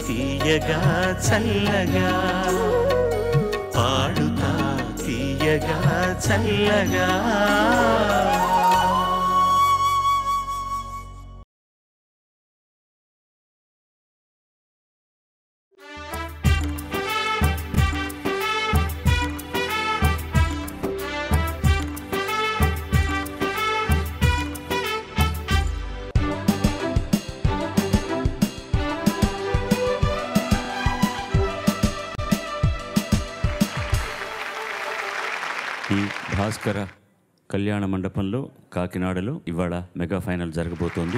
తీయగా చల్లగా పాడుతా తీయగా చల్లగా ఈ భాస్కర కళ్యాణ మండపంలో కాకినాడలో ఇవాళ మెగా ఫైనల్ జరగబోతోంది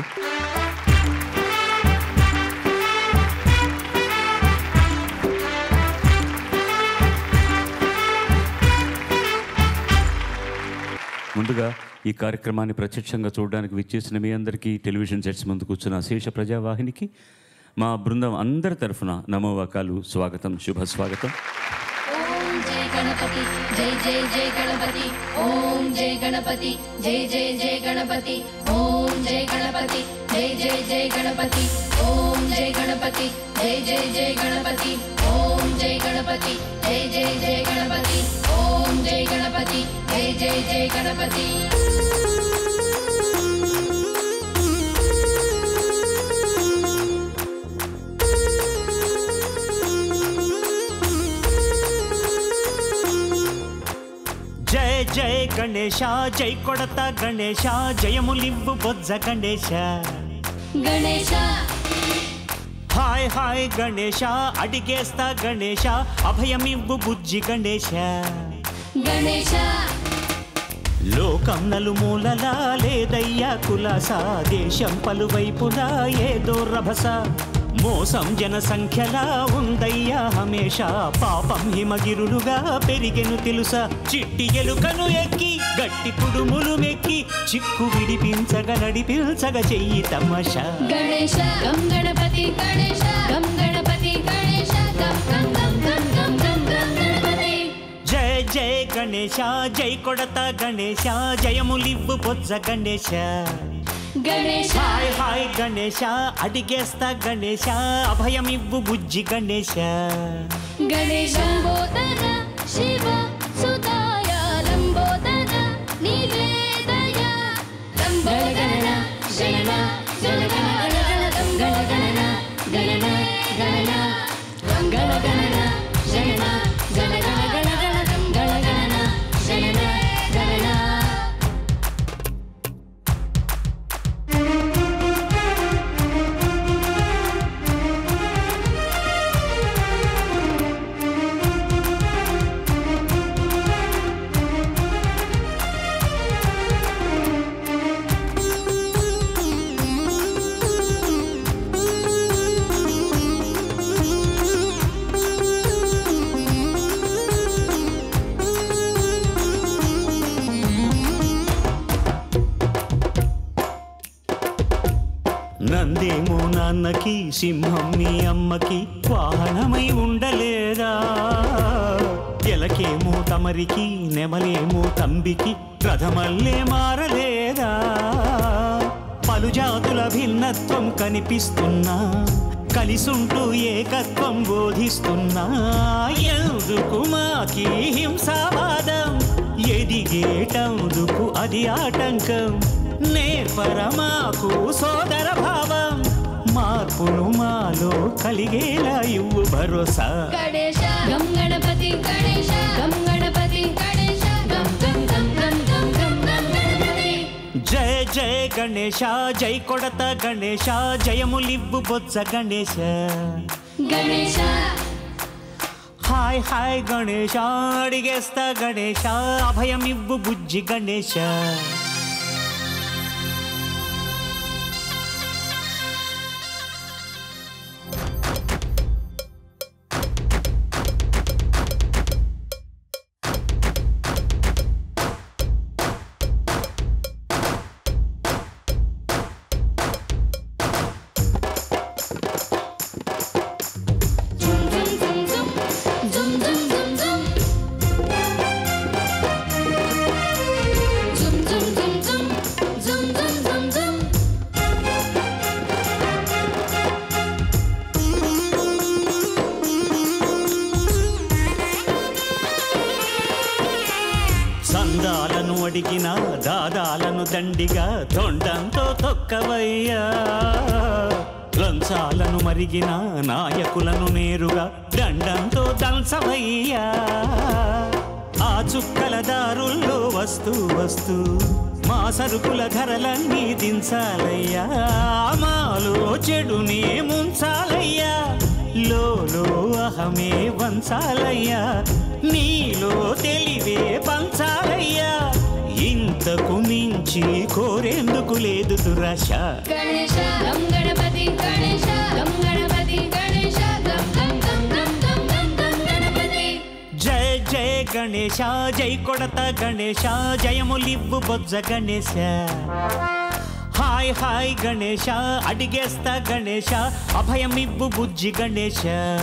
ముందుగా ఈ కార్యక్రమాన్ని ప్రత్యక్షంగా చూడడానికి విచ్చేసిన మీ అందరికీ టెలివిజన్ సెట్స్ ముందు కూర్చున్న శేష ప్రజావాహినికి మా బృందం అందరి తరఫున నమోవాకాలు స్వాగతం శుభ స్వాగతం ఓం జై గణపతి జై జై జై గణపతి ఓం జై గణపతి జై జై జై గణపతి ఓం జై గణపతి జై జై జై గణపతి ఓం జై గణపతి జై జై జై గణపతి ఓం జై గణపతి జై జై జై గణపతి ఓం జై గణపతి జై జై జై గణపతి జయ జయ గణేశ జై కొడత గణేశ జయములివ్వు బొజ్జ గణేశ గణేశ హాయ్ హాయ్ గణేశ అడిగేస్తా గణేశ అభయమివ్వు బుజ్జి గణేశ గణేశ లోకం నలుమూలలా లేదయ్యా కులాస దేశం పలువైపులా ఏదో రభస మోసం జనసంఖ్యలా ఉందయ్యా హమేష పాపం హిమగిరులుగా పెరిగెను తెలుసా చిట్టి ఎలుకను ఎక్కి గట్టి కుడుములు మెక్కి చిక్కు విడిపించగ నడిపించగ చెయ్యి తమాషా గణేశ గం గణపతి గణేశ గం గణపతి గణేశ గం గం గం గం గం గం గం గణపతి జయ జయ గణేశ జై కొడత గణేశ జయములివ్వు బొజ్జ గణేశ గణేశ హాయ్ హాయ్ గణేశ అడిగేస్తా గణేశ అభయమివ్వు బుజ్జి గణేశ గణేశ లంబోదర శివ సుతాయ లంబోదర నివేదయ లంబోదర గణన గణన గణ గణన గణన గణన గణ గణన గణన గణ గణ గణ గణ గణ గణన గణన గణన నందేమో నాన్నకి సింహం మీ అమ్మకి వాహనమై ఉండలేదా ఎలకేమో తమరికి నెమలేమో తంబికి రథమల్లే మారలేదా పలు జాతుల భిన్నత్వం కనిపిస్తున్నా కలిసుంటూ ఏకత్వం బోధిస్తున్నా ఎందుకు మాకి హింసావాదం ఎదిగేటందుకు అది ఆటంకం నేర్పరమాకు సోదర భావం మార్పును మాలో కలిగేలా ఇవ్వు భరోసా గణేశ గం గణపతి గణేశ గం గణపతి గణేశ గం గం గం గం గం గం గం గణపతి జయ జయ గణేశ జై కొడత గణేశ జయములివ్వు బొజ్జ గణేశ గణేశ హాయ్ హాయ్ గణేశ అడిగేస్తా గణేశ అభయమివ్వు బుజ్జి గణేశ జుమ్ జుమ్ జుమ్ జుమ్ జుమ్ జుమ్ జుమ్ జుమ్ జుమ్ పాదాలను దండిగా తొండంతో తొక్కవయ్యా లంచాలను మరిగిన నాయకులను నేరుగా దండంతో దంచవయ్యా ఆ చుక్కల దారుల్లో వస్తూ వస్తూ మా సరుకుల ధరలన్నీ దించాలయ్యా మాలో చెడునే ముంచాలయ్యా లోలో అహమే వంచాలయ్యా నీలో తెలివే పంచాలయ్యా ఇంతకు మించి కోరేందుకు లేదు దురాశ గణేశ గం గణపతి గణేశ గం గణపతి గణేశ గం గం గం గం గం గం గం గణపతి జయ జయ గణేశ జై కొడత గణేశ జయములివ్వు బొజ్జ గణేశ హాయ్ హాయ్ గణేశ అడిగేస్తా గణేశ అభయమివ్వు బుజ్జి గణేశ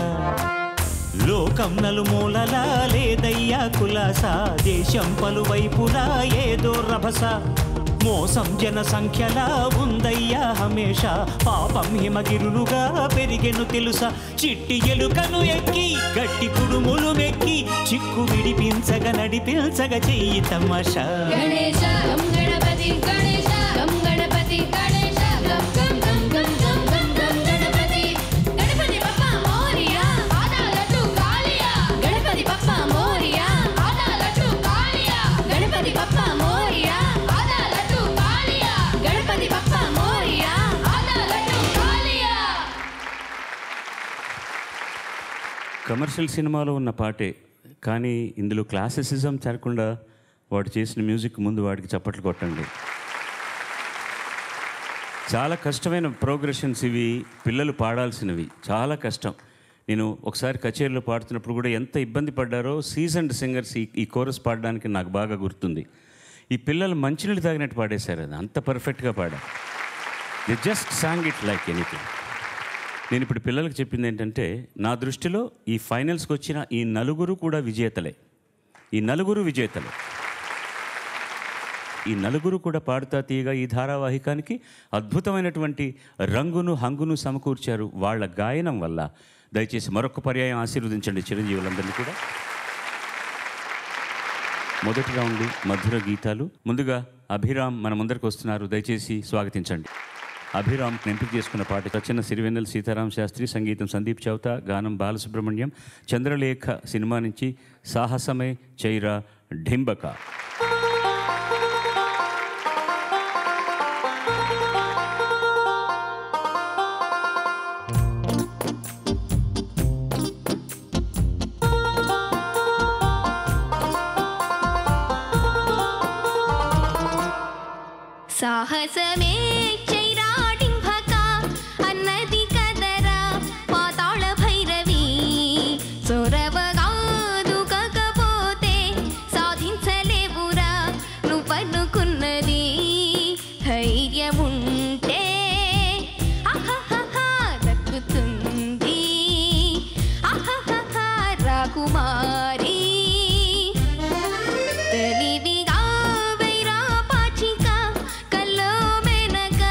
లోకం నలుమూలలా లేదయ్యా కులాస దేశం పలువైపులా ఏదో రభస మోసం జన సంఖ్యలా ఉందయ్యా హమేష పాపం హిమగిరులుగా పెరిగెను తెలుసా చిట్టి ఎలుకను ఎక్కి గట్టి కుడుములు మెక్కి చిక్కు విడిపించగ నడిపించగ చెయ్యి తమాషా గణేశ గం గణపతి గణేశ గం గణపతి గణేశ గం గం గం గం గం గం గం గణపతి గణపతి బప్ప మోరియా పాదాలటు కాళియా గణపతి బప్ప మోరియా పాదాలటు కాళియా గణపతి బప్ప మోరియా పాదాలటు కాళియా గణపతి బప్ప మోరియా పాదాలటు కాళియా కమర్షియల్ సినిమాలో ఉన్న పాటే కానీ ఇందులో క్లాసిసిజం చేరకుండా వాడు చేసిన మ్యూజిక్ ముందు వాడికి చప్పట్లు కొట్టండి చాలా కష్టమైన ప్రోగ్రెషన్స్ ఇవి పిల్లలు పాడాల్సినవి చాలా కష్టం నేను ఒకసారి కచేరీలో పాడుతున్నప్పుడు కూడా ఎంత ఇబ్బంది పడ్డారో సీజన్డ్ సింగర్స్ ఈ ఈ కోరస్ పాడడానికి నాకు బాగా గుర్తుంది ఈ పిల్లలు మంచినీళ్ళు తాగినట్టు పాడేశారు అది అంత పర్ఫెక్ట్గా పాడారు the just song it like anything నేను ఇప్పుడు పిల్లలకు చెప్పింది ఏంటంటే నా దృష్టిలో ఈ ఫైనల్స్కి వచ్చిన ఈ నలుగురు కూడా విజేతలే ఈ నలుగురు విజేతలే ఈ నలుగురు కూడా పాడుతా తీయగా ఈ ధారావాహికానికి అద్భుతమైనటువంటి రంగును హంగును సమకూర్చారు వాళ్ళ గాయనం వల్ల దయచేసి మరొక పర్యాయం ఆశీర్వదించండి చిరంజీవులందరినీ కూడా మొదటి రౌండ్ మధుర గీతాలు ముందుగా అభిరామ్ మన ముందరికి వస్తున్నారు దయచేసి స్వాగతించండి అభిరామ్ ఎంపిక చేసుకున్న పాట రచన సిరివెన్నెల సీతారాం శాస్త్రి సంగీతం సందీప్ చౌత గానం బాలసుబ్రహ్మణ్యం చంద్రలేఖ సినిమా నుంచి సాహసమే చైరా ఢింబక సాహసమే చైరాడింభక అన్నది కదరా పాతాళ భైరవి సొరవగాదు కాకపోతే సాధించలేవురా నువ్వనుకున్నది ధైర్యముంటే ఆహాహాహా దక్కుతుంది ఆహాహాహా రాకుమారి తెలివిగా వైరా పాచిక కల్లో మెనక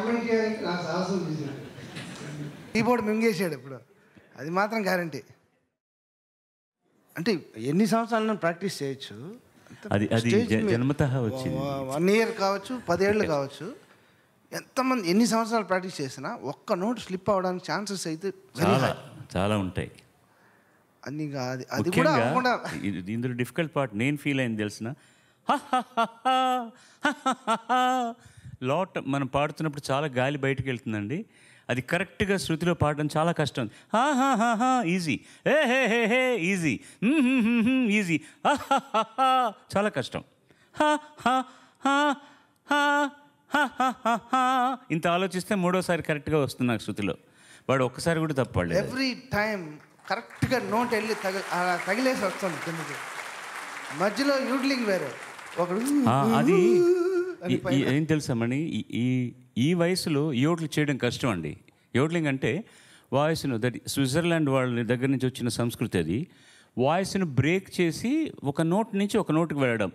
కమెంట్ చేయడానికి నా సాహసం చేశాడు కీబోర్డ్ మింగేసాడు ఇప్పుడు అది మాత్రం గ్యారంటీ అంటే ఎన్ని సంవత్సరాలను ప్రాక్టీస్ చేయొచ్చు అది అది జ- జన్మతః వచ్చింది వన్ ఇయర్ కావచ్చు పదేళ్ళు కావచ్చు ఎంతమంది ఎన్ని సంవత్సరాలు ప్రాక్టీస్ చేసినా ఒక్క నోట్ స్లిప్ అవ్వడానికి ఛాన్సెస్ అయితే వెరీ చాలా హై చాలా ఉంటాయి అది ఇంకా అది అది కూడా ముఖ్యంగా అవ్వకుండా ఇది- ఇందులో డిఫికల్ట్ పార్ట్ నేను ఫీల్ అయింది తెలిసిన లాట్ మనం పాడుతున్నప్పుడు చాలా గాలి బయటకు వెళ్తుందండి అది కరెక్ట్గా శృతిలో పాడడం చాలా కష్టం ఈజీ ఏ హే హే హే ఈజీ ఈజీ చాలా కష్టం హా, హా, హా, హా, హా, హా, హా, హా. ఇంత ఆలోచిస్తే మూడోసారి కరెక్ట్గా వస్తుంది నాకు శృతిలో వాడు ఒక్కసారి కూడా తప్పలేదు ఎవ్రీ టైం కరెక్ట్గా నోట్ వెళ్ళి తగ అలా తగిలేసి వస్తుంది కిందకి మధ్యలో యూడ్లింగ్ వేరే ఒకడు ఆ, అది అని ఈ- ఈ- ఏం తెలుసామని ఈ- ఈ ఈ వయసులో యోట్లు చేయడం కష్టం అండి యోట్లింగ్ అంటే వాయిస్ను దట్ స్విట్జర్లాండ్ వాళ్ళ దగ్గర నుంచి వచ్చిన సంస్కృతి అది వాయిస్ను బ్రేక్ చేసి ఒక నోట్ నుంచి ఒక నోట్కి వెళ్ళడం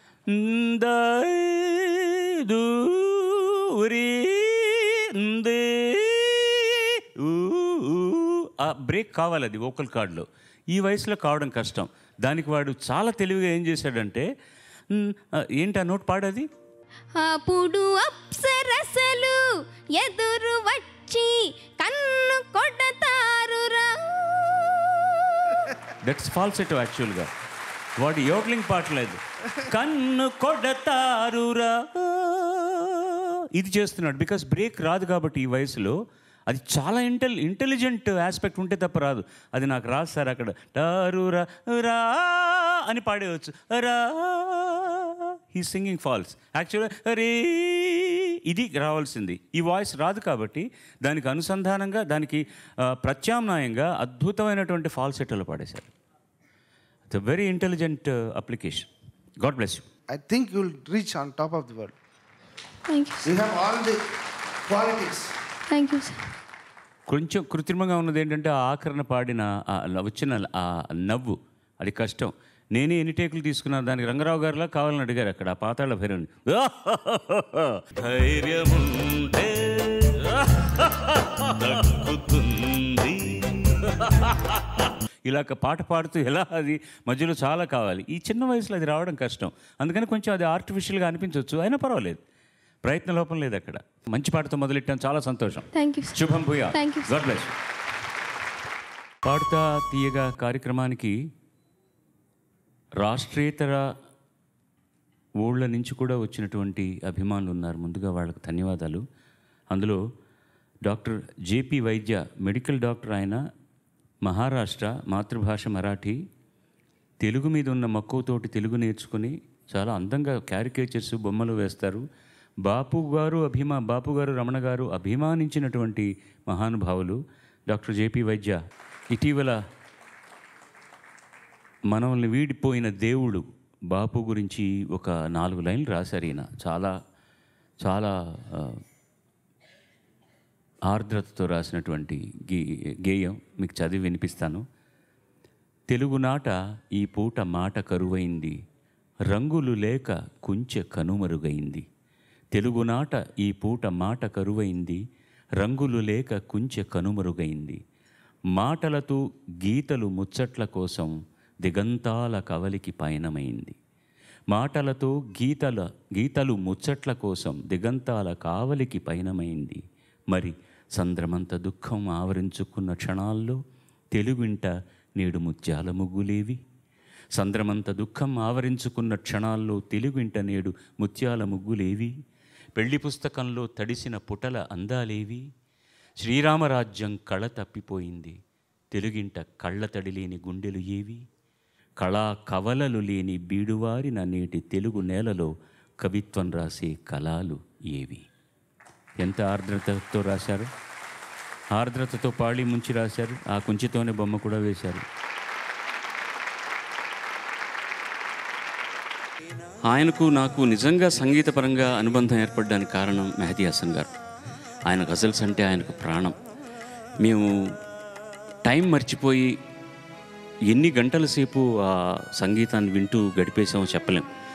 దూరి దే ఊ, ఊ. ఆ బ్రేక్ కావాలి అది వోకల్ కార్డులో ఈ వయసులో కావడం కష్టం దానికి వాడు చాలా తెలివిగా ఏం చేశాడంటే "మ్, ఆ, ఏంటి ఆ నోట్ పాడది అప్పుడు అప్సరసలు ఎదురు వచ్చి కన్ను కొడతారురా దట్స్ ఫాల్సెట్ యాక్చువల్గా వాడు యోట్లింగ్ పాటలేదు కన్ను కొడతారురా ఇది చేస్తున్నాడు బికాస్ బ్రేక్ రాదు కాబట్టి ఈ వయసులో అది చాలా ఇంటెల్ ఇంటెలిజెంట్ ఆస్పెక్ట్ ఉంటే తప్ప రాదు అది నాకు రాదు సార్ అక్కడ టారురా రా అని పాడేయచ్చు రా హీ సింగింగ్ ఫాల్స్ యాక్చువల్గా రే ఇది రావాల్సింది ఈ వాయిస్ రాదు కాబట్టి దానికి అనుసంధానంగా దానికి ఆ, ప్రత్యామ్నాయంగా అద్భుతమైనటువంటి ఫాల్సెట్లో పాడేశారు it's very intelligent application God bless you I think you will reach on top of the world thank you you have all the qualities thank you sir కొంచెం కృత్రిమంగా ఉన్నది ఏంటంటే ఆ ఆఖరణ పాడిన ఆ ల- వచ్చిన ఆ నవ్వు అది కష్టం నేనే ఎన్ని టేకులు తీసుకున్నాను దానికి రంగరావు గారిలా కావాలని అడిగారు అక్కడ ఆ పాతాళ భైరవుని ధైర్యముంటే దక్కుతుంది ఇలా ఒక పాట పాడుతూ ఎలా అది మధ్యలో చాలా కావాలి ఈ చిన్న వయసులో అది రావడం కష్టం అందుకని కొంచెం అది ఆర్టిఫిషియల్గా అనిపించవచ్చు అయినా పర్వాలేదు ప్రయత్న లోపం లేదు అక్కడ మంచి పాటతో మొదలెట్టాను చాలా సంతోషం థ్యాంక్ యూ సార్ శుభం భూయా Thank you, sir. God bless Padutha Theeyaga కార్యక్రమానికి రాష్ట్రేతర ఊళ్ళ నుంచి కూడా వచ్చినటువంటి అభిమానులు ఉన్నారు ముందుగా వాళ్ళకు ధన్యవాదాలు అందులో డాక్టర్ జేపీ వైద్య మెడికల్ డాక్టర్ ఆయన మహారాష్ట్ర మాతృభాష మరాఠీ తెలుగు మీద ఉన్న మక్కువతోటి తెలుగు నేర్చుకుని చాలా అందంగా క్యారికేచర్స్ బొమ్మలు వేస్తారు బాపు గారు అభిమా బాపు గారు రమణ గారు అభిమానించినటువంటి మహానుభావులు డాక్టర్ జేపీ వైద్య ఇటీవల మనల్ని వీడిపోయిన దేవుడు బాపు గురించి ఒక నాలుగు లైన్లు రాశారు ఈయన చాలా చాలా ఆ, ఆర్ద్రతతో రాసినటువంటి గే గేయం మీకు చదివి వినిపిస్తాను తెలుగునాట ఈ పూట మాట కరువైంది రంగులు లేక కుంచె కనుమరుగైంది తెలుగునాట ఈ పూట మాట కరువైంది రంగులు లేక కుంచె కనుమరుగైంది మాటలతో గీతలు ముచ్చట్ల కోసం దిగంతాల కవలికి పయనమైంది మాటలతో గీతల గీతలు ముచ్చట్ల కోసం దిగంతాల కావలికి పయనమైంది మరి సంద్రమంత దుఃఖం ఆవరించుకున్న క్షణాల్లో తెలుగింట నేడు ముత్యాల ముగ్గులేవి సంద్రమంత దుఃఖం ఆవరించుకున్న క్షణాల్లో తెలుగింట నేడు ముత్యాల ముగ్గులేవి పెళ్లి పుస్తకంలో తడిసిన పుటల అందాలేవి శ్రీరామరాజ్యం కళ తప్పిపోయింది తెలుగింట కళ్ళ తడి లేని గుండెలు ఏవి కళా కవలలు లేని బీడువారిన నేటి తెలుగు నేలలో కవిత్వం రాసే కళాలు ఏవి ఎంత ఆర్ద్రతతో రాశారు ఆర్ద్రతతో పాళి ముంచి రాశారు ఆ కుంచితోనే బొమ్మ కూడా వేశారు ఆయనకు నాకు నిజంగా సంగీతపరంగా అనుబంధం ఏర్పడడానికి కారణం మెహదీ హసన్ గారు ఆయన గజల్స్ అంటే ఆయనకు ప్రాణం మేము టైం మర్చిపోయి ఎన్ని గంటల సేపు ఆ సంగీతాన్ని వింటూ గడిపేసామో చెప్పలేం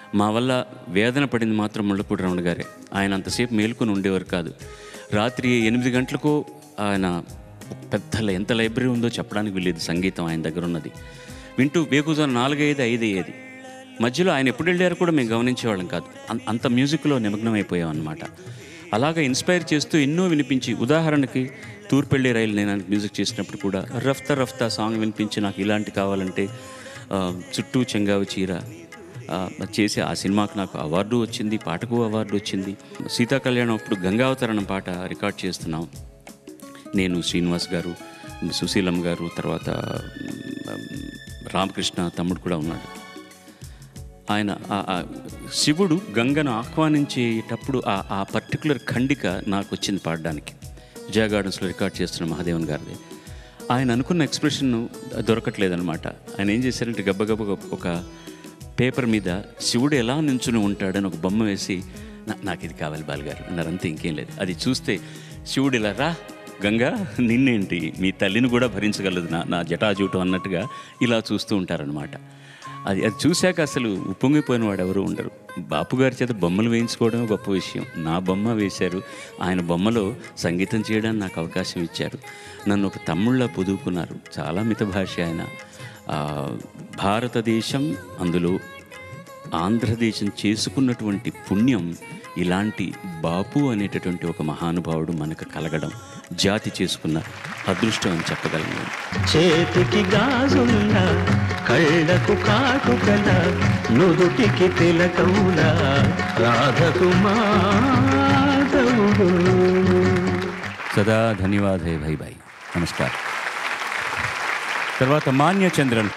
మా వల్ల వేదన పడింది మాత్రం ముళ్ళపూడి రమణ గారే ఆయన అంతసేపు మేలుకొని ఉండేవారు కాదు రాత్రి ఎనిమిది గంటలకు ఆయన పెద్ద లై- ఎంత లైబ్రరీ ఉందో చెప్పడానికి వెళ్ళేది సంగీతం ఆయన దగ్గర ఉన్నది వింటూ వేకుజాను నాలుగైదు ఐదు అయ్యేది మధ్యలో ఆయన ఎప్పుడు వెళ్ళారో కూడా మేము గమనించేవాళ్ళం కాదు అం- అంత మ్యూజిక్లో నిమగ్నం అయిపోయాం అనమాట అలాగా ఇన్స్పైర్ చేస్తూ ఎన్నో వినిపించి ఉదాహరణకి తూర్పెళ్ళే రైలు నేను ఆయనకు మ్యూజిక్ చేసినప్పుడు కూడా రఫ్తా రఫ్తా సాంగ్ వినిపించి నాకు ఇలాంటి కావాలంటే ఆ, చుట్టూ చెంగావి చీర ఆ, చేసి ఆ సినిమాకు నాకు అవార్డు వచ్చింది పాటకు అవార్డు వచ్చింది సీతా కళ్యాణం అప్పుడు గంగావతరణం పాట రికార్డ్ చేస్తున్నాం నేను శ్రీనివాస్ గారు సుశీలమ్మ గారు తర్వాత మ్, రామకృష్ణ తమ్ముడు కూడా ఉన్నాడు ఆయన ఆ- ఆ శివుడు గంగను ఆహ్వానించేటప్పుడు ఆ ఆ పర్టికులర్ ఖండిక నాకు వచ్చింది పాడడానికి విజయ గార్డెన్స్లో రికార్డ్ చేస్తున్న మహాదేవన్ గారిది ఆయన అనుకున్న ఎక్స్ప్రెషన్ దొరకట్లేదనమాట ఆయన ఏం చేశారంటే గబ్బగబ్బ ఒక పేపర్ మీద శివుడు ఎలా నించుని ఉంటాడని ఒక బొమ్మ వేసి "నా- నాకు ఇది కావాలి బాలుగారు అన్నారు అంతే ఇంకేం లేదు అది చూస్తే శివుడు ఇలా రా గంగా నిన్నేంటి మీ తల్లిని కూడా భరించగలదు నా నా జటాజూటు అన్నట్టుగా ఇలా చూస్తూ ఉంటారనమాట అది అది చూశాక అసలు ఉప్పొంగిపోయిన వాడు ఎవరు ఉండరు బాపు గారి చేత బొమ్మలు వేయించుకోవడమే గొప్ప విషయం నా బొమ్మ వేశారు ఆయన బొమ్మలో సంగీతం చేయడానికి నాకు అవకాశం ఇచ్చారు నన్ను ఒక తమ్ముళ్ళ పొదువుకున్నారు చాలా మిత భాష ఆయన ఆ, భారతదేశం అందులో ఆంధ్రదేశం చేసుకున్నటువంటి పుణ్యం ఇలాంటి బాపు అనేటటువంటి ఒక మహానుభావుడు మనకు కలగడం జాతి చేసుకున్న అదృష్టం అని చెప్పగలను చేతికి గాజున్న కళ్ళకు కాటుకల నుదుటికి తిలకముల రాధకు మాధవుడు సదా ధన్యవాదే భై భాయ్ నమస్కారం తర్వాత మాన్య చంద్రన్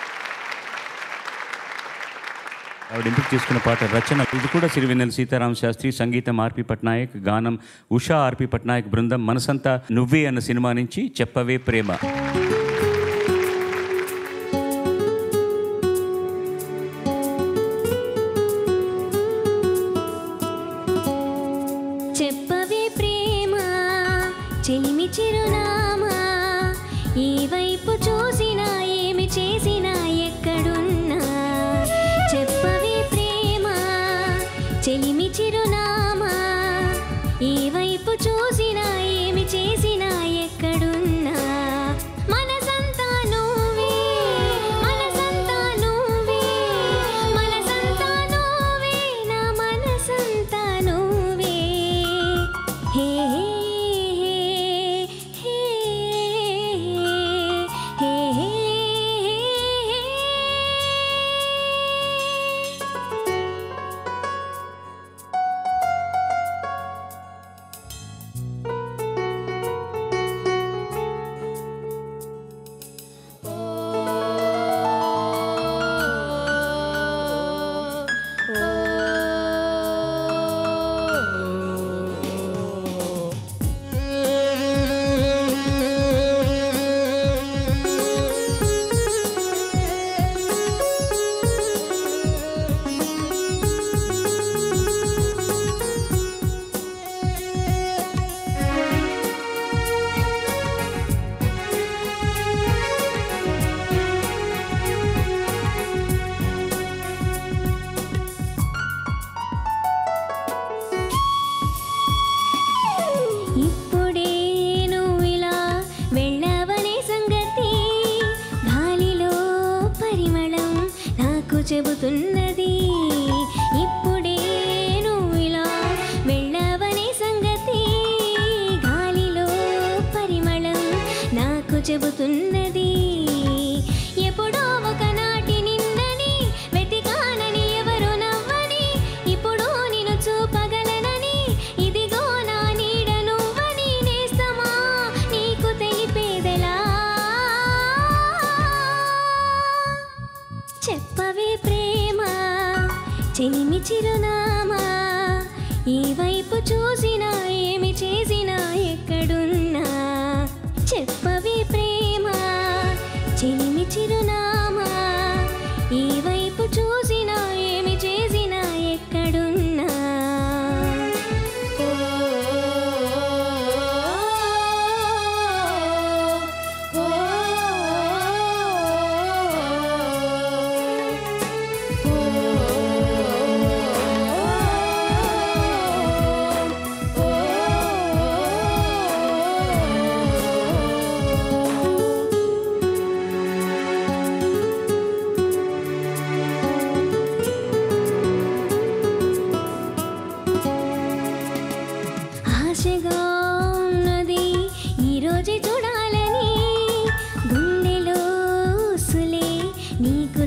ఆవిడ ఎంపిక చేసుకున్న పాట రచన ఇది కూడా సిరివెన్నెల సీతారామ శాస్త్రి సంగీతం ఆర్పి పట్నాయక్ గానం ఉషా ఆర్పి పట్నాయక్ బృందం మనసంతా నువ్వే అన్న సినిమా నుంచి చెప్పవే ప్రేమ చెప్పవే ప్రేమ చెలిమి చిరునామా ఏ వైపు చూసినా ఏమి చేసినా ఎక్కడున్నా చెప్పవే ప్రేమ చెలిమి చిరునామా ఏ వైపు చూసినా ఏమి చేసినా ఎక్కడున్నా మనసంతా నువ్వే మనసంతా నువ్వే మనసంతా నువ్వే నా మనసంతా నువ్వే హే హే హే హే ఇప్పుడే నువ్వు ఇలా వెళ్ళవనే సంగతి గాలిలో పరిమళం నాకు చెబుతున్నది ఇప్పుడే నువ్వు ఇలా వెళ్ళవనే సంగతి గాలిలో పరిమళం నాకు చెబుతున్నది ఎప్పుడో ఒకనాటి నిన్నని వెతికానని ఎవరు నవ్వని ఇప్పుడు నిన్ను చూపగలనని ఇదిగో నా నీడ నువ్వని నేస్తమా నీకు తెలిపేదెలా చెప్పవే ప్రేమ చెలిమి చిరునామా ఈ వైపు చూసినా ఏమి చేసినా ఎక్కడున్నా చెప్పవే ప్రేమ చెలిమి చిరునామా ఈ వైపు చూసినా ఏమి చేసినా ఎక్కడున్నా ఓ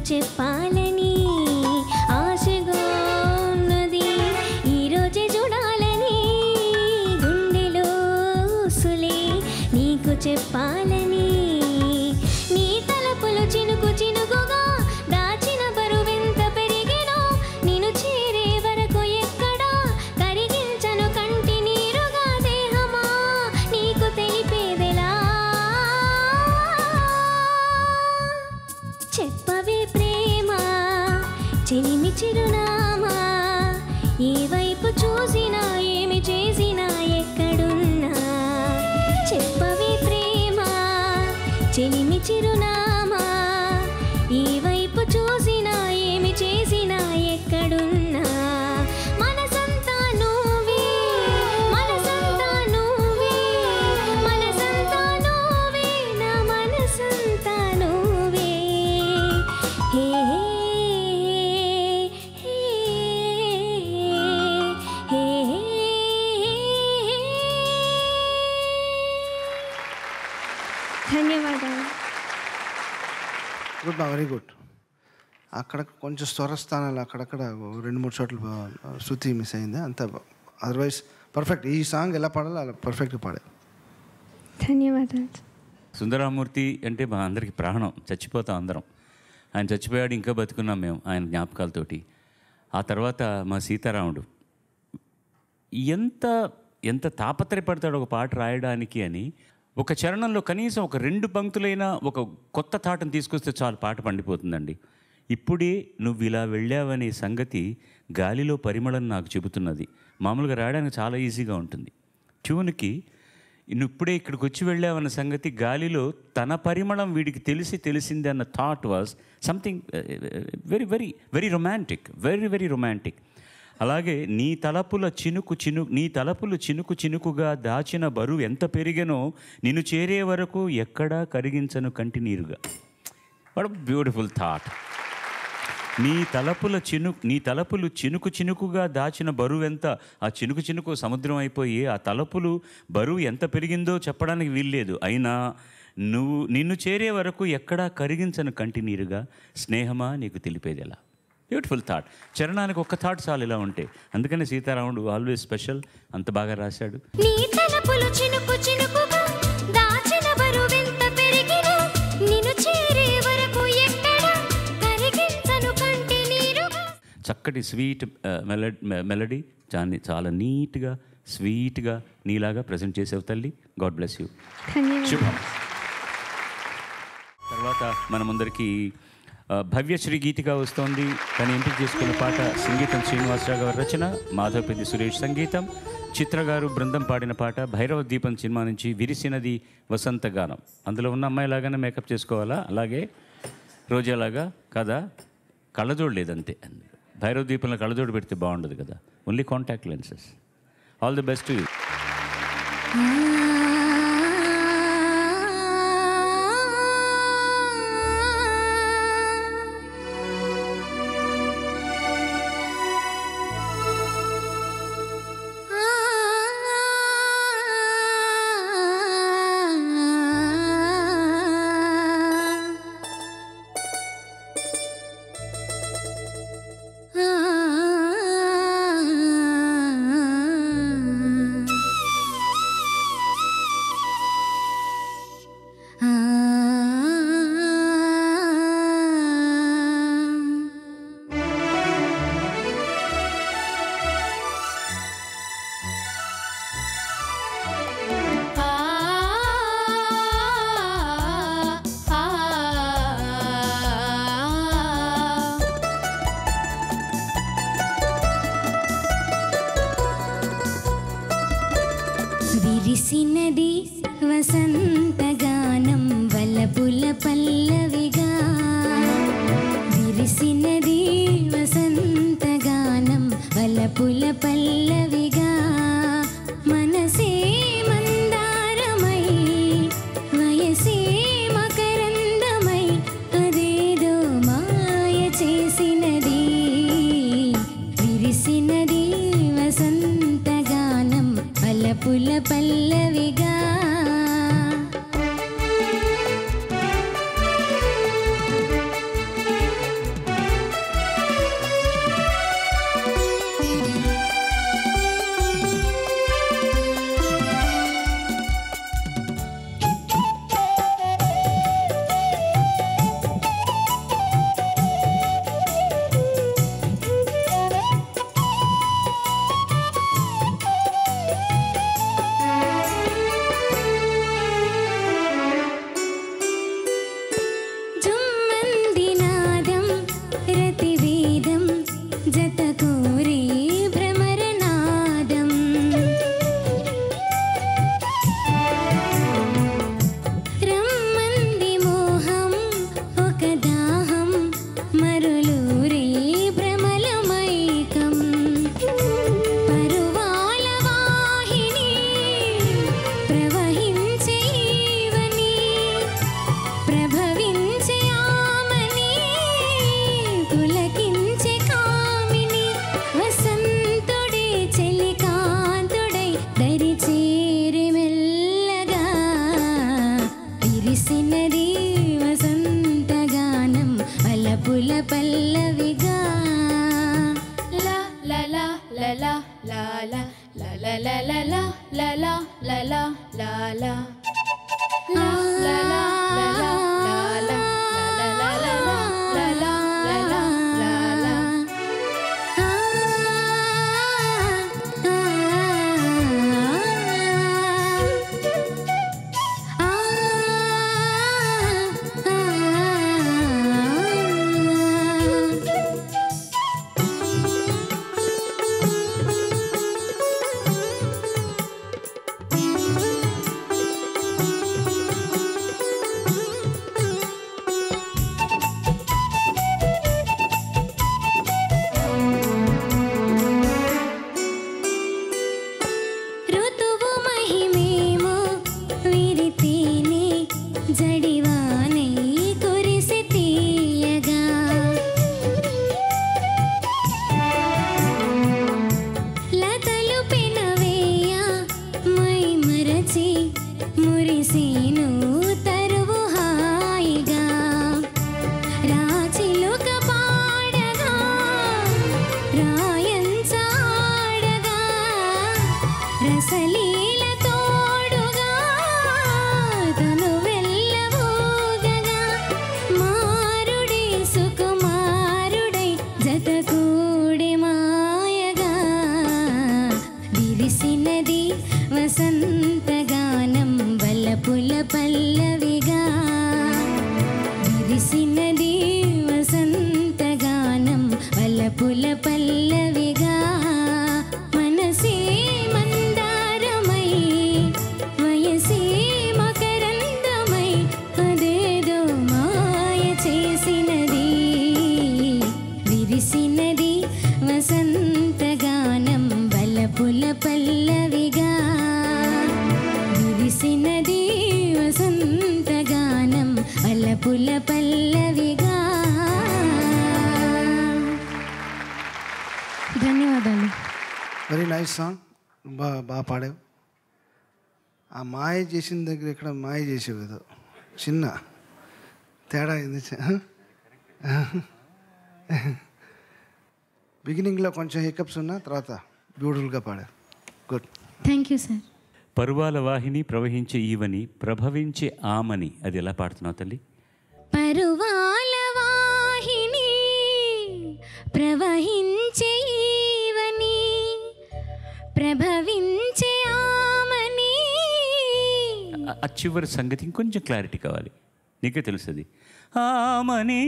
చెప్పాలని ఆశగా ఉన్నది ఈరోజే చూడాలని గుండెలో సులే నీకు చెప్పాలని నీ తలపులు చినుకు చినుకుగా దాచిన బరువెంత పెరిగినో నిన్ను చేరే వరకు ఎక్కడా కరిగించను కంటి నీరుగా దేహమా నీకు తెలిపేదెలా చెప్పవే ప్రేమ చెలిమి చిరునామా ఏ వైపు చూసినా ఏమి చేసినా ఎక్కడున్నా చెప్పవే ప్రేమ చెలిమి చిరునామా ఏ వైపు చూసినా ఏమి చేసినా ఎక్కడున్నా మనసంతా నువ్వే మనసంతా నువ్వే మనసంతా నువ్వే నా మనసంతా నువ్వే హే హే హే ధన్యవాదాలు గుడ్ మా వెరీ గుడ్ అక్కడ కొంచెం స్వరస్థానాలు అక్కడక్కడ రెండు మూడు చోట్ల బా- శృతి మిస్ అయింది అంత అదర్వైజ్ పర్ఫెక్ట్ ఈ సాంగ్ ఎలా పాడాలో అలా పర్ఫెక్ట్గా పాడే ధన్యవాదాలు సుందరామూర్తి అంటే మా అందరికి ప్రాణం చచ్చిపోతాం అందరం ఆయన చచ్చిపోయాడు ఇంకా బతుకున్నాం మేము ఆయన జ్ఞాపకాలతోటి ఆ తర్వాత మా సీతారాముడు ఎంత ఎంత తాపత్రయపడతాడు ఒక పాట రాయడానికి అని ఒక చరణంలో కనీసం ఒక రెండు పంక్తులైనా ఒక కొత్త తాటను తీసుకొస్తే చాలు పాట పండిపోతుందండి ఇప్పుడే నువ్వు ఇలా వెళ్ళావనే సంగతి గాలిలో పరిమళం నాకు చెబుతున్నది మామూలుగా రాయడానికి చాలా ఈజీగా ఉంటుంది ట్యూన్కి నువ్వు ఇప్పుడే ఇక్కడికి వచ్చి వెళ్ళావన్న సంగతి గాలిలో తన పరిమళం వీడికి తెలిసి తెలిసింది అన్న thought was something very very very romantic very very romantic అలాగే నీ తలపుల చినుకు చిను నీ తలపులు చినుకు చినుకుగా దాచిన బరువు ఎంత పెరిగనో నిన్ను చేరే వరకు ఎక్కడా కరిగించను కంటి నీరుగా వాట్ బ్యూటిఫుల్ థాట్ నీ తలపుల చిను నీ తలపులు చినుకు చినుకుగా దాచిన బరువు ఎంత ఆ చినుకు చినుకు సముద్రం అయిపోయి ఆ తలపులు బరువు ఎంత పెరిగిందో చెప్పడానికి వీల్లేదు అయినా నువ్వు నిన్ను చేరే వరకు ఎక్కడా కరిగించను కంటి నీరుగా స్నేహమా నీకు తెలిపేది ఎలా బ్యూటిఫుల్ థాట్ చరణానికి ఒక్క థాట్ చాలు ఇలా ఉంటే అందుకని సీతారాముడు ఆల్వేస్ స్పెషల్ అంత బాగా రాశాడు నీ తలపులు చినుకు చినుకుగా దాచిన బరువెంత పెరిగినా నిన్ను చేరే వరకు ఎక్కడ కరిగించను కంటి నీరుగా చక్కటి స్వీట్ మెలడ్ మెలడీ దాన్ని చాలా నీట్గా స్వీట్గా నీలాగా ప్రజెంట్ చేసావు తల్లి గాడ్ బ్లెస్ యూ శుభం తర్వాత మన ముందరికి ఆ, భవ్యశ్రీ గీతిగా వస్తోంది తను ఎంపిక చేసుకున్న పాట సంగీతం శ్రీనివాసరావు గారి రచన మాధవపల్లి సురేష్ సంగీతం చిత్ర గారు బృందం పాడిన పాట భైరవ దీపం సినిమా నుంచి విరిసినది వసంత గానం అందులో ఉన్న అమ్మాయిలాగానే మేకప్ చేసుకోవాలా అలాగే రోజాలాగా కదా కళ్ళజోడు లేదంతే భైరవ దీపంలో కళ్ళజోడు పెడితే బాగుండదు కదా only contact lenses all the best you విరిసినది వసంతగానం వలపుల పల్లవిగా విరిసినది వసంతగానం వలపుల పల్లవిగా మనసే మందారమై వయసే మకరందమై అదేదో మాయ చేసినది విరిసినది వసంతగానం అలపుల పల్లవిగా la la la la La la la la la la la la la la la la la la la la ఋతువు మహిమేమో విరితేనే జడివానై కురిసి తీయగా లతలు పెనవేయ మై మరచి మురిసేను తరువు హాయిగా రాచిలుక పాడగా రాయంచాడగా రసలీల తోడుగా తను వెళ్ళవోగగా మారుడే సుకుమారుడై జతకూడి మాయగా విరిసినది వసంతగానం వల్లపుల పల్లవిగా విరిసినది వసంతగానం వల్లపుల పల్లవిగా మనసే మందారమై వయసే మకరందమై అదేదో మాయ చేసినది విరిసినది వసంతగానం వల్లపుల పల్లవిగా విరిసినది వసంతగానం వల్లపుల పల్లవిగా ధన్యవాదాలు వెరీ నైస్ సాంగ్ బాగా బాగా పాడావు ఆ మాయ చేసిన దగ్గర ఇక్కడ మాయ చేసేవి ఏదో చిన్న తేడా ఏంది బిగినింగ్లో కొంచెం హికప్స్ ఉన్నా తర్వాత బ్యూటిఫుల్గా పాడావు గుడ్ థ్యాంక్ యూ సార్ పరువాల వాహిని ప్రవహించే ఈవని ప్రభవించే ఆమని అది ఎలా పాడుతున్నావు తల్లి పరువాల వాహిని ప్రవహించే ఈవని ప్రభవించే ఆమని ఆ- ఆ చివరి సంగతి ఇంకొంచెం క్లారిటీ కావాలి నీకే తెలుస్తుంది ఆమని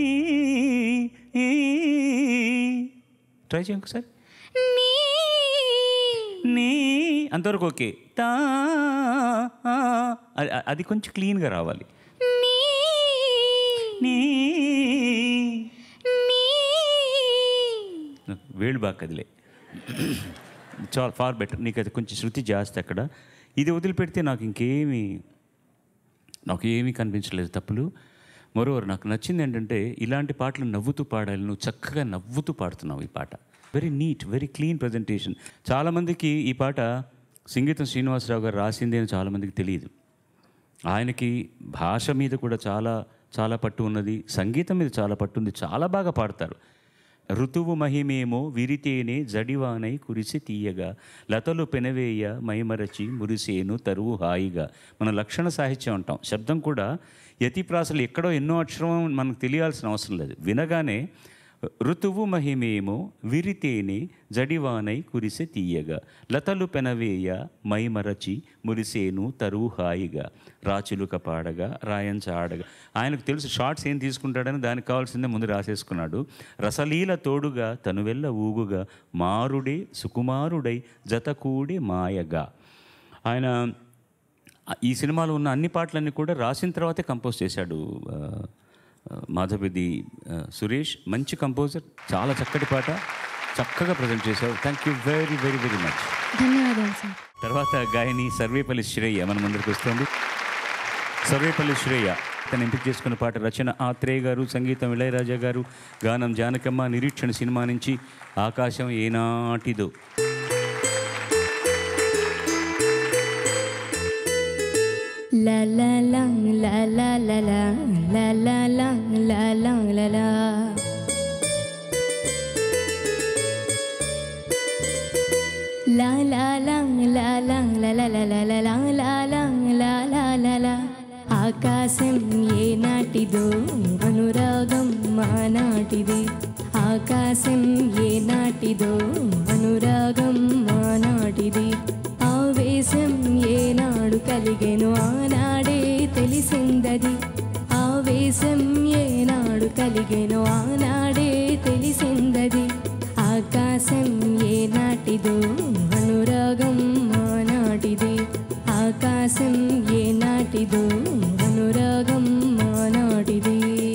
ట్రై చేయ ఒకసారి నీ నీ అంతవరకు ఓకే తా ఆ, అది- అది కొంచెం క్లీన్గా రావాలి నీ నీ నీ వేళ్ళు బాగా కదిలే చాలా ఫార్ బెటర్ నీకు అది కొంచెం శృతి జాస్తి అక్కడ ఇది వదిలిపెడితే నాకు ఇంకేమీ నాకు ఏమీ కనిపించలేదు తప్పులు మరోవర్ నాకు నచ్చింది ఏంటంటే ఇలాంటి పాటలు నవ్వుతూ పాడాలి నువ్వు చక్కగా నవ్వుతూ పాడుతున్నావు ఈ పాట very neat very clean presentation చాలామందికి ఈ పాట సంగీతం శ్రీనివాసరావు గారు రాసింది అని చాలామందికి తెలియదు ఆయనకి భాష మీద కూడా చాలా చాలా పట్టు ఉన్నది సంగీతం మీద చాలా పట్టు ఉంది చాలా బాగా పాడతారు ఋతువు మహిమేమో విరితేనే జడివానై కురిసి తీయగా లతలు పెనవేయ మైమరచి మురిసేను తరువు హాయిగా మన లక్షణ సాహిత్యం అంటాం శబ్దం కూడా యతిప్రాసలు ఎక్కడో ఎన్నో అక్షరం మనకు తెలియాల్సిన అవసరం లేదు వినగానే ఋతువు మహిమేమో విరితేనే జడివానై కురిసె తీయగా లతలు పెనవేయ మైమరచి మురిసేను తరువు హాయిగా రాచులుక పాడగా రాయంచాడగా ఆయనకు తెలుసు షార్ట్స్ ఏం తీసుకుంటాడని దానికి కావాల్సిందే ముందు రాసేసుకున్నాడు రసలీల తోడుగా తనువెల్ల ఊగుగా మారుడే సుకుమారుడై జతకూడి మాయగా ఆయన ఈ సినిమాలో ఉన్న అన్ని పాటలన్నీ కూడా రాసిన తర్వాతే కంపోజ్ చేశాడు ఆ, ఆ, మాధవది ఆ, సురేష్ మంచి కంపోజర్ చాలా చక్కటి పాట చక్కగా ప్రజెంట్ చేశావు thank you very very very much ధన్యవాదాలు సార్ తర్వాత గాయని సర్వేపల్లి శ్రేయ మన ముందరికి వస్తుంది సర్వేపల్లి శ్రేయ తను ఎంపిక చేసుకున్న పాట రచన ఆత్రేయ గారు సంగీతం ఇళయరాజా గారు గానం జానకమ్మ నిరీక్షణ సినిమా నుంచి ఆకాశం ఏనాటిదో La la la la la la la la la la la la la la La la la la la la la la la la la లా లా లా లా లా లా లా ఆకాశం ఏ నాటిదో అనురాగం మా నాటిది ఆకాశం ఏ నాటిదో అనురాగం మా నాటిది ఆవేశం ఏనాడు కలిగెను ఆనాడే తెలిసిందది ఆవేశం ఏనాడు కలిగెను ఆనాడే తెలిసిందది ఆకాశం ఏ నాటిదో అనురాగం మా నాటిది ఆకాశం ఏ నాటిదో అనురాగం మా నాటిది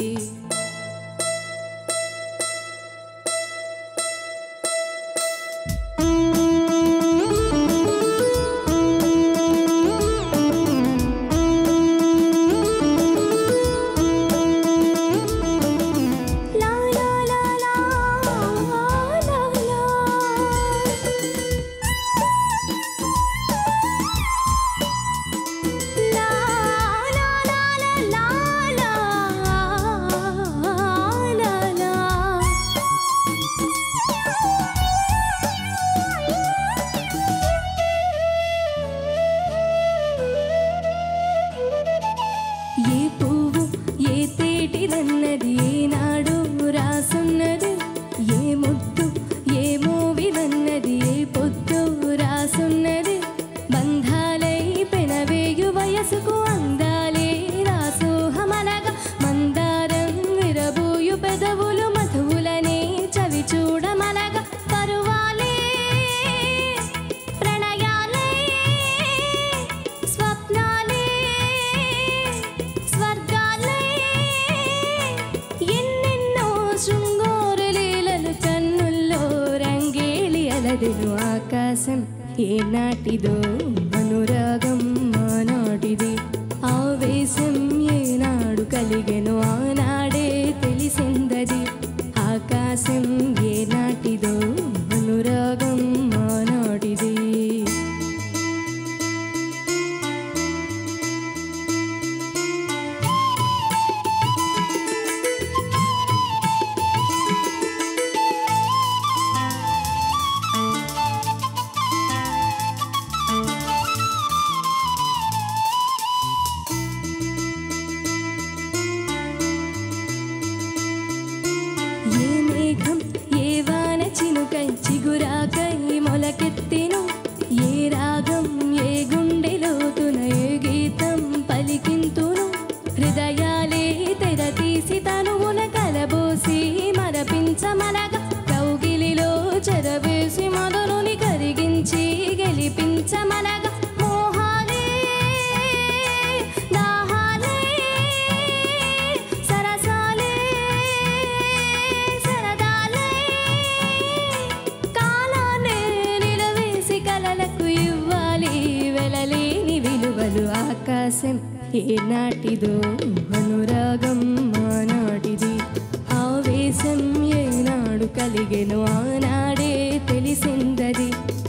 లా లా లా లా లా లా లా లా లా లా లా లా లా ఏ పువ్వు ఏ తేటిదన్నది ఏనాడు రాసున్నది ఏ ముద్దు ఏ మోవిదన్నది ఏ పొద్దు రాసున్నది బంధాలై పెనవేయు వయసుకు అందాలే రాసోహమనగా మందారం విరబోయు పెదవులు మధువులనే చవి చూడమనగా పరువాలే ప్రణయాలే స్వప్నాలే స్వర్గాలే ఎన్నెన్నో శృంగార లీలలు కన్నుల్లో రంగేలి అలదెను ఆకాశం ఏ నాటిదో అనురాగం మా నాటిది ఆవేశం ఏనాడు కలిగెను ఆనాడే తెలిసిందది ఆకాశం ఏ నాటిదో అనురాగం మా నాటిది ఏ మేఘం ఏ వాన చినుకై చిగురాకై మొలకెత్తెను ఏ రాగం ఏ గుండె లోతున ఏ గీతం పలికింతును హృదయాలే తెర తీసి తనువున కలబోసి మరపించమనగా కౌగిలిలో చెరవేసి మొదలుని కరిగించి గెలిపించమనగా మోహాలే దాహాలే సరసాలే సరదాలే కాలాన్నే నిలవేసి కలలకు ఇవ్వాలి వెలలేని విలువలు ఆకాశం ఏ నాటిదో అనురాగం మా నాటిది ఆవేశం ఏనాడు కలిగెను ఆనాడే తెలిసిందది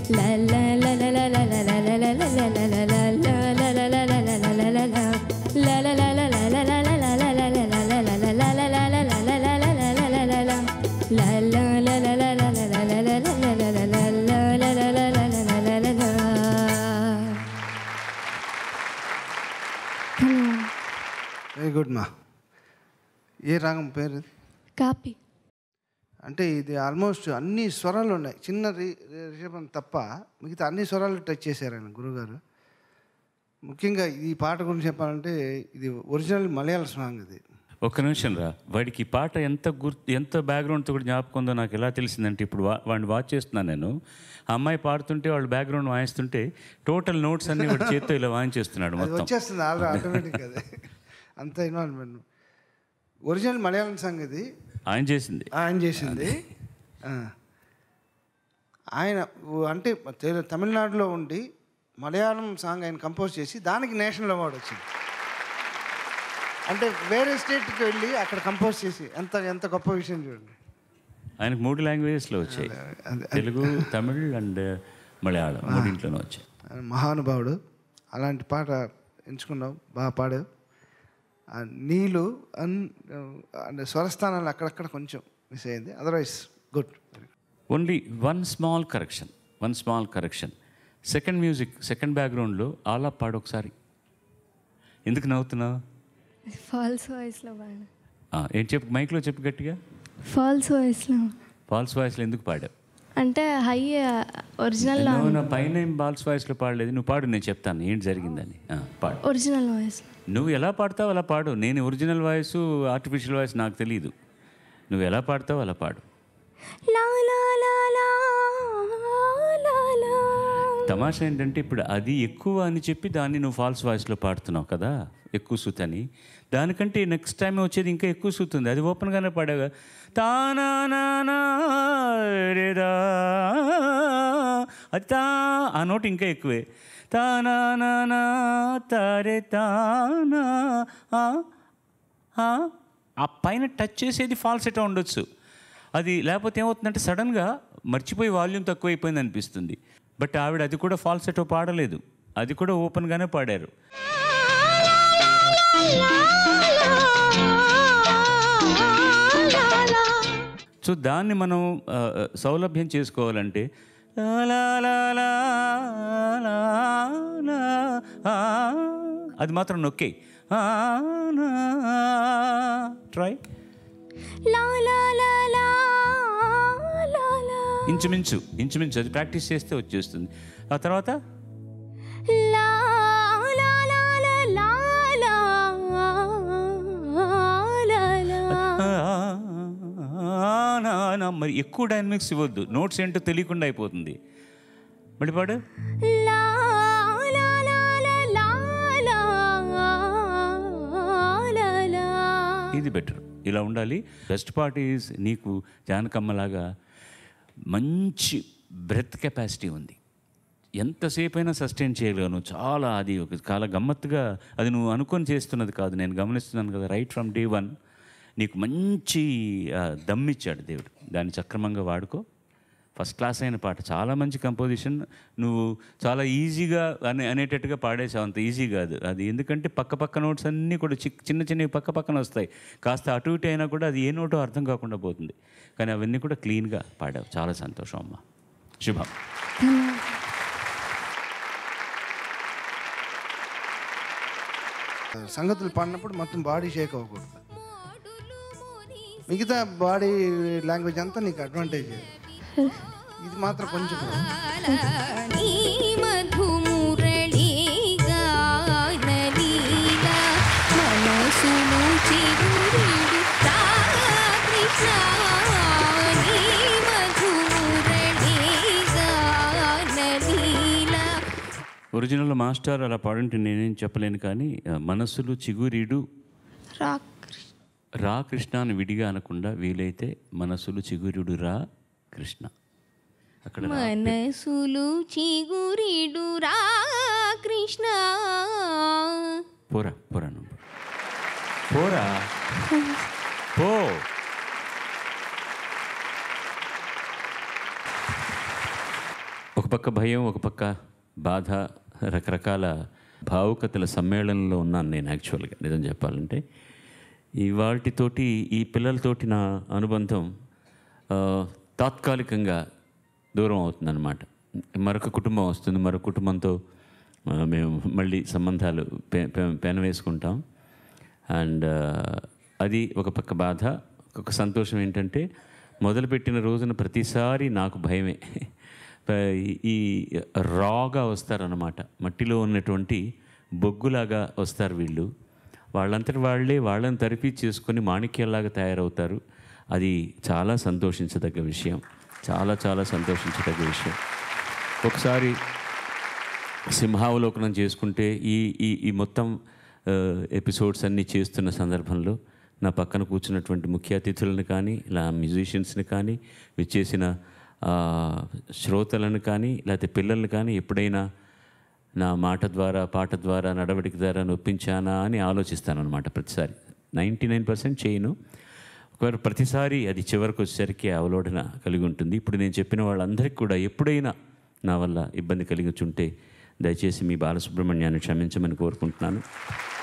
వెరీ గుడ్ మా ఏ రాగం పేరు ఇది? కాపీ అంటే ఇది ఆల్మోస్ట్ అన్ని స్వరాలు ఉన్నాయి చిన్న రి రిషభం తప్ప మిగతా అన్ని స్వరాలు టచ్ చేశారు ఆయన గురుగారు ముఖ్యంగా ఈ పాట గురించి చెప్పాలంటే ఇది ఒరిజినల్ మలయాళ సాంగ్ ఇది ఒక్క నిమిషం రా వాడికి ఈ పాట ఎంత గుర్తు ఎంత బ్యాక్గ్రౌండ్తో కూడా జ్ఞాపకం ఉందో నాకు ఎలా తెలిసిందంటే ఇప్పుడు వా- వాడిని వాచ్ చేస్తున్నాను నేను ఆ అమ్మాయి పాడుతుంటే వాళ్ళు బ్యాక్గ్రౌండ్ వాయిస్తుంటే టోటల్ నోట్స్ అన్ని వాడి చేత్తో ఇలా వాయించేస్తున్నాడు అది మొత్తం వచ్చేస్తుంది ఆల్రెడీ ఆటోమేటిక్ అది అంత ఇన్వాల్వ్మెంట్ ఒరిజినల్ మలయాళం సాంగ్ ఇది ఆయన చేసింది ఆయన చేసింది ఆ. ఆయన ఉ- అంటే తెలు- తమిళనాడులో ఉండి మలయాళం సాంగ్ ఆయన కంపోజ్ చేసి దానికి నేషనల్ అవార్డు వచ్చింది అంటే వేరే స్టేట్కి వెళ్ళి అక్కడ కంపోజ్ చేసి ఎంత ఎంత గొప్ప విషయం చూడండి ఆయనకు మూడు లాంగ్వేజెస్లో వచ్చాయి అదే- తెలుగు తమిళ్ అండ్ మలయాళం మూడింట్లోనే వచ్చాయి ఆయన మహానుభావుడు అలాంటి పాట ఎంచుకున్నావు బాగా పాడావు ఆ నీళ్ళు అన్ అంటే స్వరస్థానాలు అక్కడక్కడ కొంచెం మిస్ అయింది otherwise good only one small correction one small correction second music second బ్యాక్గ్రౌండ్లో ఆలా పాడు ఒకసారి ఎందుకు నవ్వుతున్నావు ఫాల్స్ వాయిస్లో పాడు ఆ, ఏం చెప్పు మైక్లో చెప్పు గట్టిగా ఫాల్స్ వాయిస్లో ఫాల్స్ వాయిస్లో ఎందుకు పాడావు అంటే హై ఒరిజినల్ నువ్వు నా పైన ఏం బాల్స్ వాయిస్లో పాడలేదు నువ్వు పాడు నేను చెప్తాను ఏంటి జరిగిందని ఆ, పాడు ఒరిజినల్ వాయిస్ నువ్వు ఎలా పాడతావు అలా పాడు నేను ఒరిజినల్ వాయిస్ ఆర్టిఫిషియల్ వాయిస్ నాకు తెలియదు నువ్వు ఎలా పాడతావు అలా పాడు లా లా లా లా లా లా తమాషా ఏంటంటే ఇప్పుడు అది ఎక్కువ అని చెప్పి దాన్ని నువ్వు ఫాల్స్ వాయిస్లో పాడుతున్నావు కదా ఎక్కువ శృతి అని దానికంటే నెక్స్ట్ టైం వచ్చేది ఇంకా ఎక్కువ శృతి ఉంది అది ఓపెన్గానే పాడాగా తానా రేదా అది తా ఆ నోట్ ఇంకా ఎక్కువే తానా తారే తానా ఆ, ఆ, ఆ పైన టచ్ చేసేది ఫాల్స్ ఎటో ఉండొచ్చు అది లేకపోతే ఏమవుతుందంటే సడన్గా మర్చిపోయి వాల్యూమ్ తక్కువైపోయింది అనిపిస్తుంది బట్ ఆవిడ అది కూడా ఫాల్స్ ఎటో పాడలేదు అది కూడా ఓపెన్గానే పాడారు సో దాన్ని మనం ఆ, సౌలభ్యం చేసుకోవాలంటే లా లా లా లా లా లా, ఆ, అది మాత్రం నొక్కే ట్రై లా లా లా లా లా లా ఇంచుమించు ఇంచుమించు అది ప్రాక్టీస్ చేస్తే వచ్చేస్తుంది ఆ తర్వాత లా లా లా లా లా లా లా లా ఆ, నా, నా, మరి ఎక్కువ డైనమిక్స్ ఇవ్వద్దు నోట్స్ ఏంటో తెలియకుండా అయిపోతుంది మళ్ళీ పాడు లా లా లా లా లా లా లా లా ఇది బెటర్ ఇలా ఉండాలి బెస్ట్ పార్ట్ ఈజ్ నీకు జానకమ్మలాగా మంచి బ్రెత్ కెపాసిటీ ఉంది ఎంతసేపు అయినా సస్టైన్ చేయగలను చాలా అది ఒక చాలా గమ్మత్తుగా అది నువ్వు అనుకొని చేస్తున్నది కాదు నేను గమనిస్తున్నాను కదా రైట్ ఫ్రమ్ డే వన్ నీకు మంచి ఆ, దమ్మిచ్చాడు దేవుడు దాన్ని సక్రమంగా వాడుకో ఫస్ట్ క్లాస్ అయిన పాట చాలా మంచి కంపోజిషన్ నువ్వు చాలా ఈజీగా అనే అనేటట్టుగా పాడేసావు అంత ఈజీ కాదు అది ఎందుకంటే పక్క పక్క నోట్స్ అన్నీ కూడా చి చిన్న చిన్నవి పక్క పక్కన వస్తాయి కాస్త అటు ఇటు అయినా కూడా అది ఏ నోటో అర్థం కాకుండా పోతుంది కానీ అవన్నీ కూడా క్లీన్గా పాడావు చాలా సంతోషం అమ్మ శుభం సంగతులు పాడినప్పుడు మొత్తం బాడీ షేక్ అవ్వకూడదు మిగతా బాడీ లాంగ్వేజ్ అంతా నీకు అడ్వాంటేజ్ ఇది మాత్రం కొంచెం నీ మధుమురళి గానలీలా మనసును చిగురిడు కృష్ణ నీ మధుమురళి గానలీలా ఒరిజినల్ మాస్టర్ అలా పాడుంటే నేనేం చెప్పలేను కానీ ఆ, మనస్సులు చిగురీడు రాక్ రా కృష్ణ అని విడిగా అనకుండా వీలైతే మనసులు చిగురుడు రా కృష్ణ అక్కడ రా మనసులు చిగురిడు రా కృష్ణ పోరా పోరా నువ్వు పోరా పో ఒక పక్క భయం ఒక పక్క బాధ రకరకాల భావుకతల సమ్మేళనంలో ఉన్నాను నేను యాక్చువల్గా నిజం చెప్పాలంటే ఈ వాటితోటి ఈ పిల్లలతోటి నా అనుబంధం ఆ, తాత్కాలికంగా దూరం అవుతుందన్నమాట మరొక కుటుంబం వస్తుంది మరొక కుటుంబంతో ఆ, మేము మళ్ళీ సంబంధాలు పె పె- పెనవేసుకుంటాం అండ్ అది ఒక పక్క బాధ ఒక సంతోషం ఏంటంటే మొదలుపెట్టిన రోజున ప్రతిసారి నాకు భయమే ప- ఈ రాగా వస్తారన్నమాట మట్టిలో ఉన్నటువంటి బొగ్గులాగా వస్తారు వీళ్ళు వాళ్ళంతటి వాళ్ళే వాళ్ళని తరిపి చేసుకొని మాణిక్యాల్లాగా తయారవుతారు అది చాలా సంతోషించదగ్గ విషయం చాలా చాలా సంతోషించదగ్గ విషయం ఒకసారి సింహావలోకనం చేసుకుంటే ఈ ఈ ఈ మొత్తం ఆ, ఎపిసోడ్స్ అన్నీ చేస్తున్న సందర్భంలో నా పక్కన కూర్చున్నటువంటి ముఖ్య అతిథులను కానీ ఇలా మ్యూజిషియన్స్ని కానీ విచ్చేసిన ఆ, శ్రోతలను కానీ లేకపోతే పిల్లల్ని కానీ ఎప్పుడైనా నా మాట ద్వారా పాట ద్వారా నడవడిక ద్వారా నొప్పించానా అని ఆలోచిస్తాను అనమాట ప్రతిసారి నైంటీ నైన్ పర్సెంట్ చేయను ఒకవేళ ప్రతిసారి అది చివరికి వచ్చేసరికి అవలోడన కలిగి ఉంటుంది ఇప్పుడు నేను చెప్పిన వాళ్ళందరికీ కూడా ఎప్పుడైనా నా వల్ల ఇబ్బంది కలిగించుంటే దయచేసి మీ బాలసుబ్రహ్మణ్యాన్ని క్షమించమని కోరుకుంటున్నాను